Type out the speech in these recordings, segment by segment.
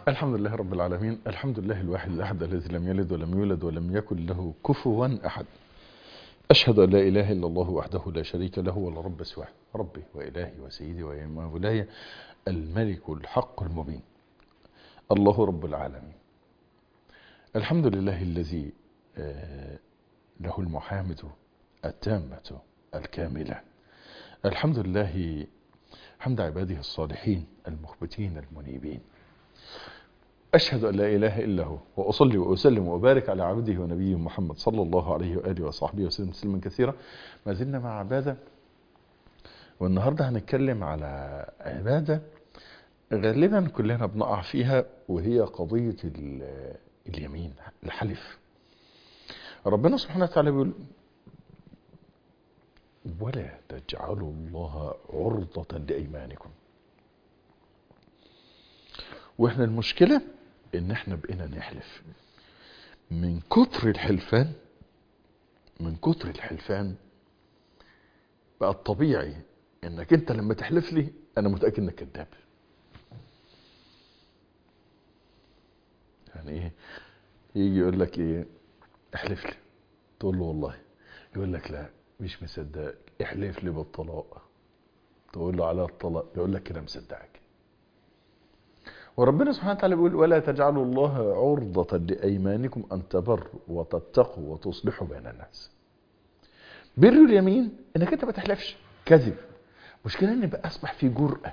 الحمد لله رب العالمين الحمد لله الواحد الأحد الذي لم يلد ولم يولد ولم يكن له كفوا أحد أشهد أن لا إله إلا الله وحده لا شريك له ولا رب سواه ربي وإلهي وسيدي ومولاي الملك الحق المبين الله رب العالمين الحمد لله الذي له المحامد التامة الكاملة الحمد لله حمد عباده الصالحين المخبتين المنيبين أشهد أن لا إله إلا هو وأصلي وأسلم وأبارك على عبده ونبيه محمد صلى الله عليه وآله وصحبه وسلم تسليما كثيرا ما زلنا مع عبادة والنهاردة هنتكلم على عبادة غالبا كلنا بنقع فيها وهي قضية اليمين الحلف ربنا سبحانه وتعالى بيقول ولا تجعلوا الله عرضة لأيمانكم واحنا المشكلة ان احنا بقينا نحلف من كتر الحلفان من كتر الحلفان بقى الطبيعي انك انت لما تحلف لي انا متأكد انك كذاب يعني ايه يجي يقول لك ايه احلف لي تقول له والله يقول لك لا مش مصدق احلف لي بالطلاق تقول له على الطلاق يقول لك كده مصدقك وربنا سبحانه وتعالى بيقول ولا تجعلوا الله عرضة لأيمانكم أن تبروا وتتقوا وتصلحوا بين الناس بر اليمين انك انت ما تحلفش كذب مشكلة ان بقى اصبح في جرأة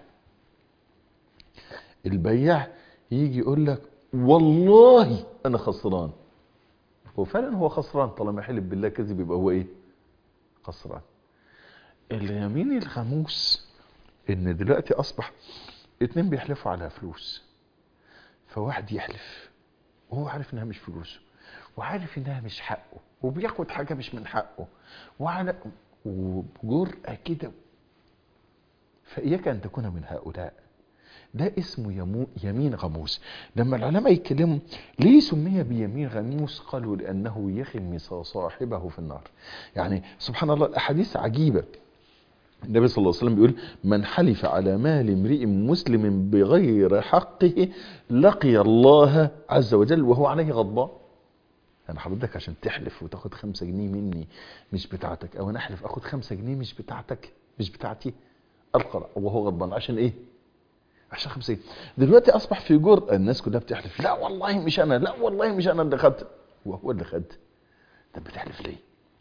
البياع يجي يقول لك والله انا خسران هو فعلا هو خسران طالما حلف بالله كذب يبقى هو ايه خسران اليمين الخموس ان دلوقتي اصبح اتنين بيحلفوا على فلوس فواحد يحلف وهو عارف انها مش فلوسه وعارف انها مش حقه وبياخد حاجه مش من حقه وعلى وجرأة كده فإياك أن تكون من هؤلاء ده اسمه يمو يمين غموس لما العلماء يتكلموا ليه سمي بيمين غموس قالوا لأنه يخمس صاحبه في النار يعني سبحان الله الأحاديث عجيبة النبي صلى الله عليه وسلم بيقول من حلف على مال امرئ مسلم بغير حقه لقي الله عز وجل وهو عليه غضبان انا حضرتك عشان تحلف وتاخد خمسة جنيه مني مش بتاعتك او انا احلف اخد خمسة جنيه مش بتاعتك مش بتاعتي القى وهو غضبان عشان ايه عشان خمسة جنيه دلوقتي اصبح في جرأة الناس كلها بتحلف لا والله مش انا لا والله مش انا اللي خدت وهو اللي خد طب بتحلف ليه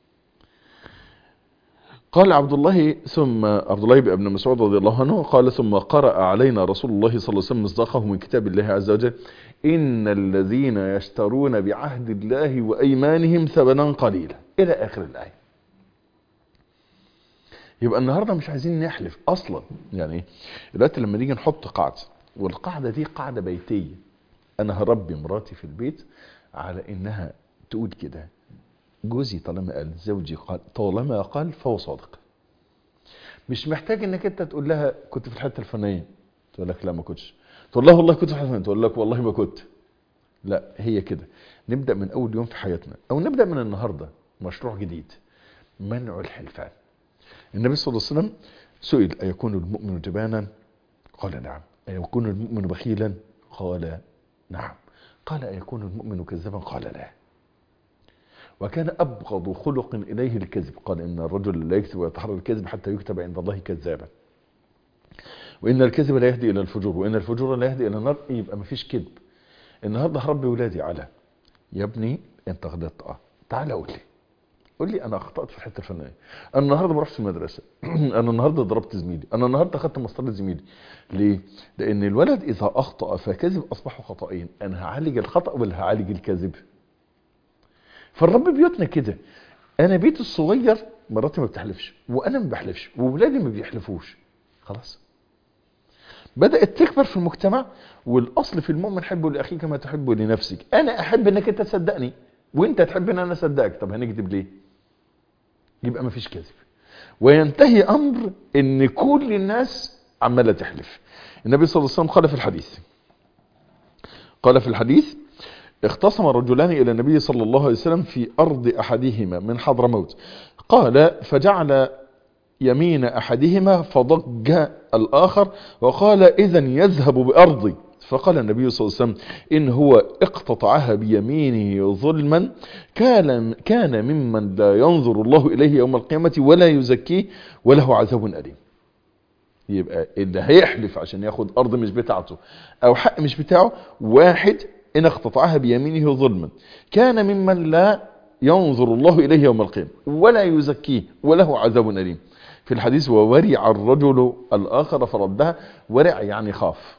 قال عبد الله ثم عبد الله بن مسعود رضي الله عنه قال ثم قرأ علينا رسول الله صلى الله عليه وسلم مصداقه من كتاب الله عز وجل إن الذين يشترون بعهد الله وأيمانهم ثمنا قليلا إلى آخر الآية يبقى النهاردة مش عايزين نحلف أصلا يعني دلوقتي لما نيجي نحط قاعدة والقاعدة دي قاعدة بيتية أنا هربي مراتي في البيت على إنها تقول كده جوزي طالما قال زوجي قال طالما قال فهو صادق مش محتاج انك انت تقول لها كنت في الحته الفلانيه تقول لك لا ما كنتش تقول لها والله كنت في الحته الفلانيه تقول لك والله ما كنت لا هي كده نبدا من اول يوم في حياتنا او نبدا من النهارده مشروع جديد منع الحلفان النبي صلى الله عليه وسلم سئل ايكون المؤمن جبانا قال نعم ايكون المؤمن بخيلا قال نعم قال ايكون المؤمن كذابا قال لا وكان أبغض خلق إليه الكذب قال إن الرجل لا يكذب ويتحرى الكذب حتى يكتب عند الله كذابا وإن الكذب لا يهدي إلى الفجور وإن الفجور لا يهدي إلى النار يبقى مفيش كذب النهاردة هربي ولادي على يا ابني أنت غلطت أه تعالى قول لي قول لي أنا أخطأت في الحتة الفلانية أنا النهاردة ما رحتش المدرسة أنا النهاردة ضربت زميلي أنا النهاردة أخدت مسطرة زميلي ليه؟ لأن الولد إذا أخطأ فكذب أصبحوا خطأين أنا هعالج الخطأ ولا هعالج الكذب؟ فالرب بيوتنا كده انا بيتي الصغير مراتي ما بتحلفش وانا ما بحلفش وولادي ما بيحلفوش خلاص بدات تكبر في المجتمع والاصل في المؤمن حبه لاخيك ما تحبه لنفسك انا احب انك انت تصدقني وانت تحب ان انا اصدقك طب هنكذب ليه يبقى ما فيش كذب وينتهي امر ان كل الناس عماله تحلف النبي صلى الله عليه وسلم قال في الحديث قال في الحديث اختصم رجلان إلى النبي صلى الله عليه وسلم في أرض أحدهما من حضرموت قال فجعل يمين أحدهما فضج الآخر وقال إذا يذهب بأرضي فقال النبي صلى الله عليه وسلم إن هو اقتطعها بيمينه ظلما كان, كان ممن لا ينظر الله إليه يوم القيامة ولا يزكيه وله عذاب أليم يبقى اللي هيحلف عشان ياخد أرض مش بتاعته أو حق مش بتاعه واحد إن اقتطعها بيمينه ظلما كان ممن لا ينظر الله إليه يوم القيامة ولا يزكيه وله عذاب أليم في الحديث وورع الرجل الآخر فردها ورع يعني خاف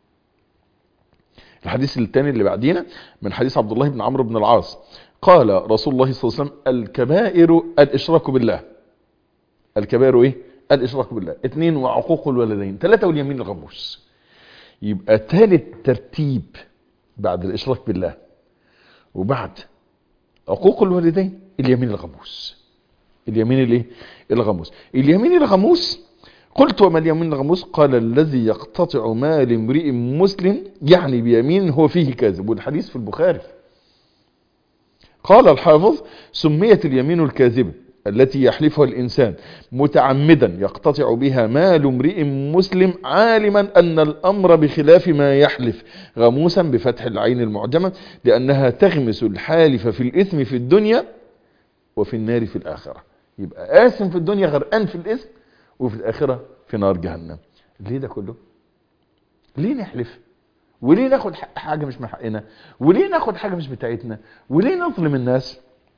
الحديث الثاني اللي بعدينا من حديث عبد الله بن عمرو بن العاص قال رسول الله صلى الله عليه وسلم الكبائر الإشراك بالله الكبائر إيه؟ الإشراك بالله اثنين وعقوق الوالدين ثلاثة واليمين الغموس يبقى ثالث ترتيب بعد الإشراك بالله وبعد عقوق الوالدين اليمين الغموس اليمين الايه الغموس اليمين الغموس قلت وما اليمين الغموس قال الذي يقتطع مال امرئ مسلم يعني بيمين هو فيه كاذب والحديث في البخاري قال الحافظ سميت اليمين الكاذبة التي يحلفها الإنسان متعمدا يقتطع بها مال امرئ مسلم عالما أن الأمر بخلاف ما يحلف غموسا بفتح العين المعجمة لأنها تغمس الحالف في الإثم في الدنيا وفي النار في الآخرة يبقى آثم في الدنيا غرقان في الإثم وفي الآخرة في نار جهنم ليه ده كله ليه نحلف وليه ناخد حق حاجة مش من حقنا وليه ناخد حاجة مش بتاعتنا وليه نظلم الناس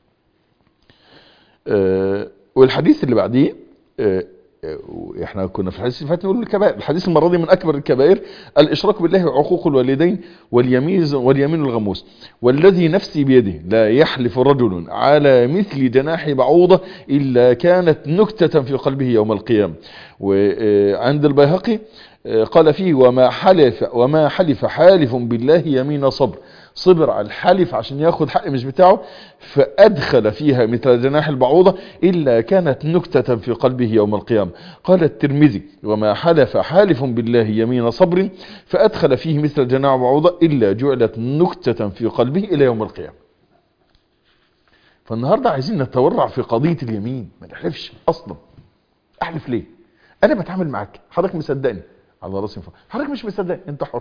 آه والحديث اللي بعديه آه احنا كنا في الحديث اللي فات نقول الكبائر الحديث المره دي من اكبر الكبائر الاشراك بالله وعقوق الوالدين واليمين واليمين الغموس والذي نفسي بيده لا يحلف رجل على مثل جناح بعوضه الا كانت نكته في قلبه يوم القيامه وعند البيهقي قال فيه وما حلف وما حلف حالف بالله يمين صبر صبر على الحلف عشان ياخد حق مش بتاعه فأدخل فيها مثل جناح البعوضة إلا كانت نكتة في قلبه يوم القيامة قال الترمذي وما حلف حالف بالله يمين صبر فأدخل فيه مثل جناح البعوضة إلا جعلت نكتة في قلبه إلى يوم القيامة فالنهاردة عايزين نتورع في قضية اليمين ما نحلفش أصلا أحلف ليه أنا بتعامل معاك حضرتك مصدقني على راسي حضرتك مش مصدقني أنت حر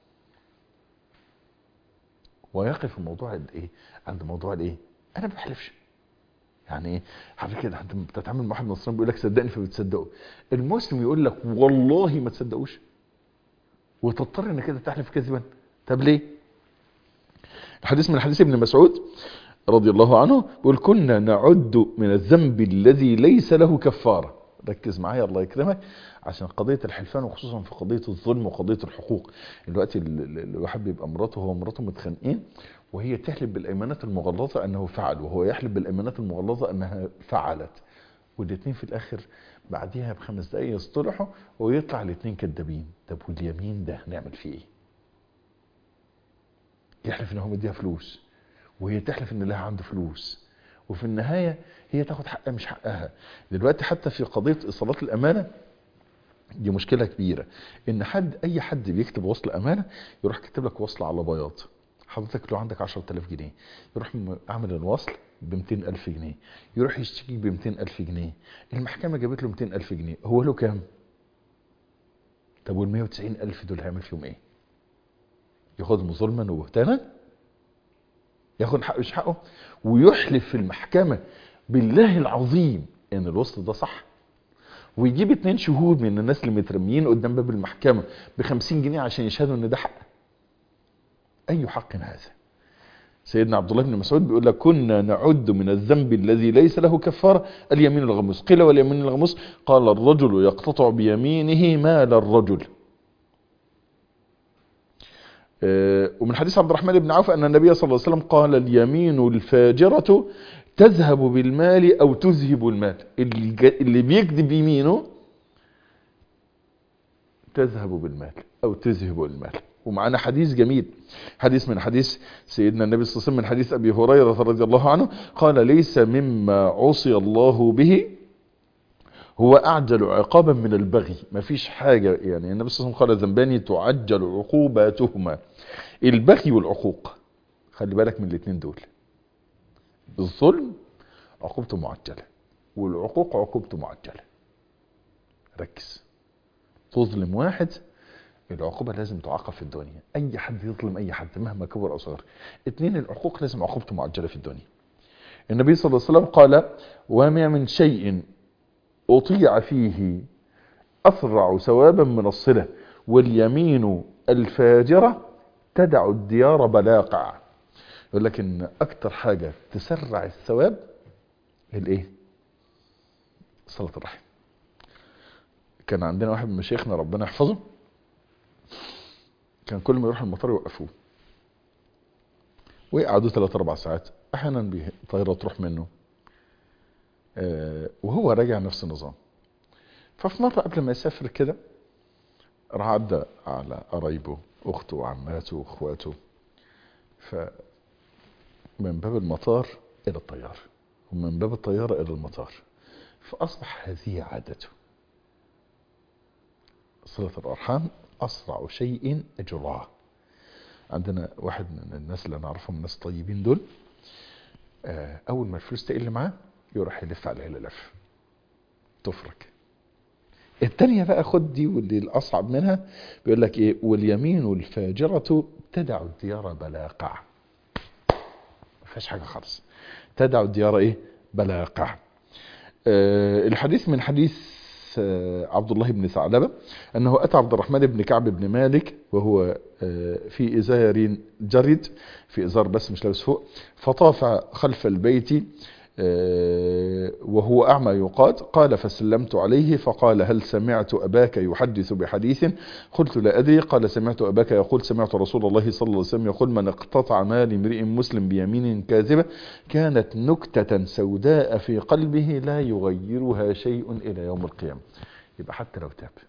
ويقف الموضوع عند ايه عند موضوع الايه انا ما بحلفش يعني ايه حضرتك كده انت بتتعامل مع واحد نصراني بيقول لك صدقني فبتصدقه المسلم يقول لك والله ما تصدقوش وتضطر انك كده تحلف كذبا طب ليه الحديث من حديث ابن مسعود رضي الله عنه بيقول كنا نعد من الذنب الذي ليس له كفاره ركز معايا الله يكرمك عشان قضية الحلفان وخصوصا في قضية الظلم وقضية الحقوق دلوقتي الواحد بيبقى مراته هو مراته متخانقين وهي تحلف بالأيمانات المغلظة أنه فعل وهو يحلف بالأيمانات المغلظة أنها فعلت والاثنين في الآخر بعديها بخمس دقايق يصطلحوا ويطلع الاثنين كذابين طب واليمين ده هنعمل فيه ايه؟ يحلف ان هو مديها فلوس وهي تحلف ان لها عنده فلوس وفي النهاية هي تاخد حقها مش حقها دلوقتي حتى في قضية إيصالات الأمانة دي مشكلة كبيرة ان حد اي حد بيكتب وصل امانة يروح كاتب لك وصل على بياض حضرتك لو عندك 10000 جنيه يروح عامل الوصل ب 200000 جنيه يروح يشتكي ب 200000 جنيه المحكمة جابت له 200000 جنيه هو له كام طب وال 190000 دول هيعمل فيهم ايه ياخدهم ظلما وبهتانا ياخد حقه مش حقه ويحلف في المحكمة بالله العظيم ان الوصل ده صح ويجيب اتنين شهود من الناس اللي مترميين قدام باب المحكمة بخمسين جنيه عشان يشهدوا ان ده حق اي حق هذا سيدنا عبد الله بن مسعود بيقول لك كنا نعد من الذنب الذي ليس له كفارة اليمين الغموس قيل واليمين الغموس قال الرجل يقتطع بيمينه مال الرجل ومن حديث عبد الرحمن بن عوف أن النبي صلى الله عليه وسلم قال اليمين الفاجرة تذهب بالمال أو تذهب المال اللي بيكذب يمينه تذهب بالمال أو تذهب المال ومعنا حديث جميل حديث من حديث سيدنا النبي صلى الله عليه وسلم من حديث أبي هريرة رضي الله عنه قال ليس مما عصي الله به هو أعجل عقابا من البغي ما فيش حاجة يعني النبي صلى الله عليه وسلم قال ذنبان تعجل عقوباتهما البغي والعقوق خلي بالك من الاثنين دول الظلم عقوبته معجلة والعقوق عقوبته معجلة ركز تظلم واحد العقوبة لازم تعاقب في الدنيا اي حد يظلم اي حد مهما كبر او صغر اتنين العقوق لازم عقوبته معجلة في الدنيا النبي صلى الله عليه وسلم قال وما من شيء اطيع فيه اسرع ثوابا من الصلة واليمين الفاجرة تدع الديار بلاقع يقول لك ان اكتر حاجة تسرع الثواب الايه صلة الرحم كان عندنا واحد من مشايخنا ربنا يحفظه كان كل ما يروح المطار يوقفوه ويقعدوا 3 4 ساعات احيانا بيه- الطياره تروح منه آه، وهو راجع نفس النظام ففي مره قبل ما يسافر كده راح عدى على قرايبه اخته وعماته واخواته ف من باب المطار الى الطياره ومن باب الطياره الى المطار فاصبح هذه عادته صله الارحام اسرع شيء اجراه عندنا واحد من الناس اللي نعرفهم الناس الطيبين دول آه، اول ما الفلوس تقل معاه يروح يلف على العيله لف تفرك التانية بقى خد دي واللي الاصعب منها بيقول لك ايه واليمين الفاجرة تدع الديار بلاقع ما فيهاش حاجة خالص تدع الديار ايه بلاقع آه الحديث من حديث آه عبد الله بن ثعلبة انه اتى عبد الرحمن بن كعب بن مالك وهو آه في ازار جرد في ازار بس مش لابس فوق فطاف خلف البيت آه، وهو أعمى يقاد قال فسلمت عليه فقال هل سمعت أباك يحدث بحديث قلت لا أدري قال سمعت أباك يقول سمعت رسول الله صلى الله عليه وسلم يقول من اقتطع مال امرئ مسلم بيمين كاذبة كانت نكتة سوداء في قلبه لا يغيرها شيء إلى يوم القيامة يبقى حتى لو تاب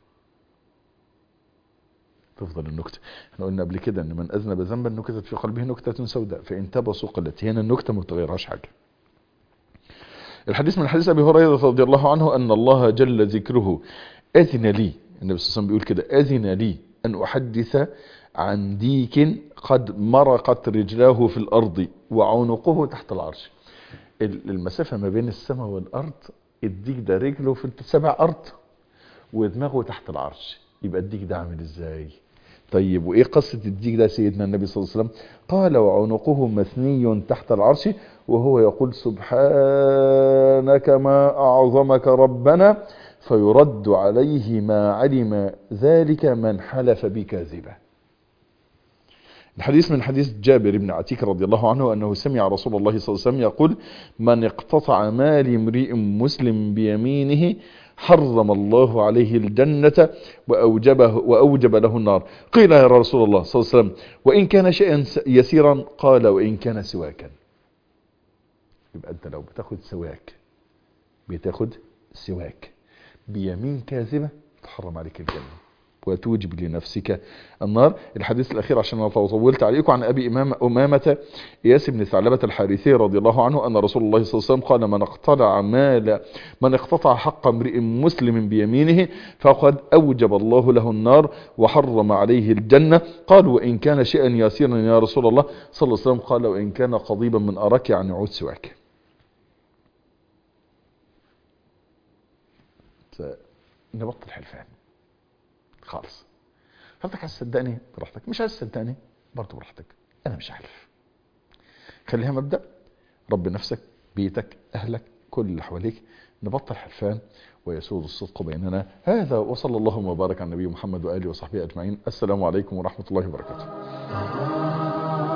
تفضل النكتة احنا قلنا قبل كده ان من اذنب ذنبا نكتت في قلبه نكتة سوداء فان تاب سقلت هنا النكتة ما بتغيرهاش حاجة الحديث من حديث ابي هريره رضي الله عنه ان الله جل ذكره اذن لي النبي صلى الله عليه وسلم بيقول كده اذن لي ان احدث عن ديك قد مرقت رجلاه في الارض وعنقه تحت العرش ال- المسافه ما بين السماء والارض الديك ده رجله في سبع ارض ودماغه تحت العرش يبقى الديك ده عامل ازاي طيب وايه قصة الديك ده سيدنا النبي صلى الله عليه وسلم قال وعنقه مثني تحت العرش وهو يقول سبحانك ما اعظمك ربنا فيرد عليه ما علم ذلك من حلف بكاذبه الحديث من حديث جابر بن عتيك رضي الله عنه أنه سمع رسول الله صلى الله عليه وسلم يقول من اقتطع مال امرئ مسلم بيمينه حرم الله عليه الجنة وأوجبه وأوجب له النار قيل يا رسول الله صلى الله عليه وسلم وإن كان شيئا يسيرا قال وإن كان سواكا يبقى أنت لو بتاخد سواك بتاخد سواك بيمين كاذبة تحرم عليك الجنة وتوجب لنفسك النار الحديث الأخير عشان أنا طولت عليكم عن أبي إمام أمامة إياس بن ثعلبة الحارثي رضي الله عنه أن رسول الله صلى الله عليه وسلم قال من اقتطع مال من اقتطع حق امرئ مسلم بيمينه فقد أوجب الله له النار وحرم عليه الجنة قال وإن كان شيئا يسيرا يا رسول الله صلى الله عليه وسلم قال وإن كان قضيبا من أراك يعني عود سواك نبطل حلفان خالص حضرتك عايز تصدقني براحتك مش عايز تصدقني برضه براحتك انا مش هحلف خليها مبدا رب نفسك بيتك اهلك كل اللي حواليك نبطل حلفان ويسود الصدق بيننا هذا وصلى الله وبارك على النبي محمد واله وصحبه اجمعين السلام عليكم ورحمه الله وبركاته